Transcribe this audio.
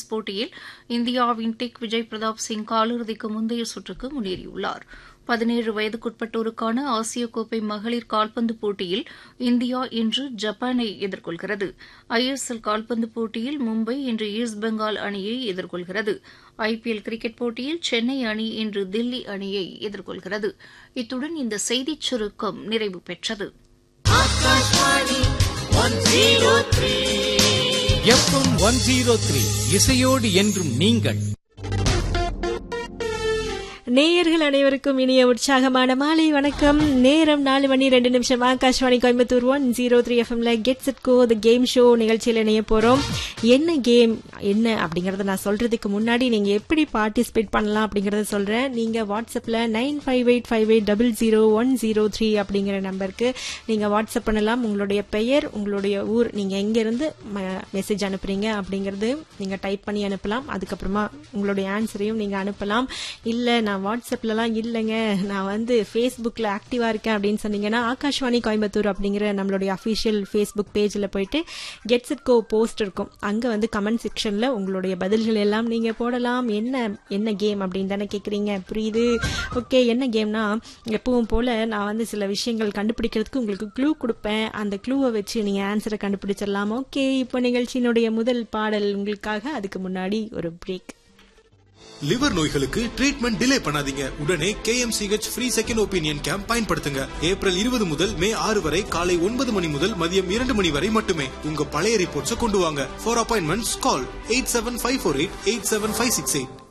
tennis போட்டியில் இந்தியாவின் tick Vijay Pratap Singh காலிறுதிக்கு முந்தைய சுற்றுக்கு முன்னேறியுள்ளார் பதினேழு வயதுக்குட்பட்டோருக்கான ஆசிய கோப்பை மகளிர் கால்பந்து போட்டியில் இந்தியா இன்று ஜப்பானை எதிர்கொள்கிறது ஐஎஸ்எல் கால்பந்து போட்டியில் மும்பை இன்று ஈஸ்ட் பெங்கால் அணியை எதிர்கொள்கிறது ஐபிஎல் கிரிக்கெட் போட்டியில் சென்னை அணி இன்று தில்லி அணியை எதிர்கொள்கிறது இத்துடன் இந்த செய்திச் சுருக்கம் நிறைவு பெற்றது எஃப்எம் ஒன் ஜீரோ த்ரீ இசையோடு என்றும் நீங்கள் நேயர்கள் அனைவருக்கும் இனிய உற்சாகமான மாலை வணக்கம் நேரம் நாலு மணி ரெண்டு நிமிஷம் Akashvani Coimbatore one zero three எஃப்எம்ல gets it go the game show நிகழ்ச்சியில் இணைய போறோம் என்ன கேம் என்ன அப்படிங்கறத நான் சொல்றதுக்கு முன்னாடி நீங்க எப்படி பார்ட்டிசிபேட் பண்ணலாம் அப்படிங்கறத சொல்றேன் நீங்க வாட்ஸ்அப்ல nine five eight five eight double zero one zero three அப்படிங்கிற நம்பருக்கு நீங்க வாட்ஸ்அப் பண்ணலாம் உங்களுடைய பெயர் உங்களுடைய ஊர் நீங்க எங்க இருந்து மெசேஜ் அனுப்புறீங்க அப்படிங்கறது நீங்க டைப் பண்ணி அனுப்பலாம் அதுக்கப்புறமா உங்களுடைய ஆன்சரையும் நீங்க அனுப்பலாம் இல்ல நான் வாட்ஸ்அப்லலாம் இல்லைங்க நான் வந்து ஃபேஸ்புக்கில் ஆக்டிவாக இருக்கேன் அப்படின்னு சொன்னீங்கன்னா ஆகாஷ்வாணி கோயம்புத்தூர் அப்படிங்கிற நம்மளுடைய அஃபிஷியல் ஃபேஸ்புக் பேஜில் போயிட்டு கெட்ஸ் இட் கோ போஸ்ட் இருக்கும் அங்கே வந்து கமெண்ட் செக்ஷனில் உங்களுடைய பதில்கள் எல்லாம் நீங்கள் போடலாம் என்ன என்ன கேம் அப்படின்னு தானே கேட்குறீங்க புரியுது ஓகே என்ன கேம்னா எப்பவும் போல் நான் வந்து சில விஷயங்கள் கண்டுபிடிக்கிறதுக்கு உங்களுக்கு க்ளூ கொடுப்பேன் அந்த க்ளூவை வச்சு நீங்கள் ஆன்சரை கண்டுபிடிச்சிடலாம் ஓகே இப்போ நிகழ்ச்சியினுடைய முதல் பாடல் உங்களுக்காக அதுக்கு முன்னாடி ஒரு பிரேக் லிவர் நோய்களுக்கு ட்ரீட்மெண்ட் டிலே பண்ணாதீங்க உடனே KMCH free second opinion camp பயன்படுத்துங்க ஏப்ரல் இருபது முதல் மே ஆறு வரை காலை ஒன்பது மணி முதல் மதியம் இரண்டு மணி வரை மட்டுமே உங்க பழைய ரிப்போர்ட்ஸை கொண்டு வாங்க for appointments call eight seven five four eight eight seven five six eight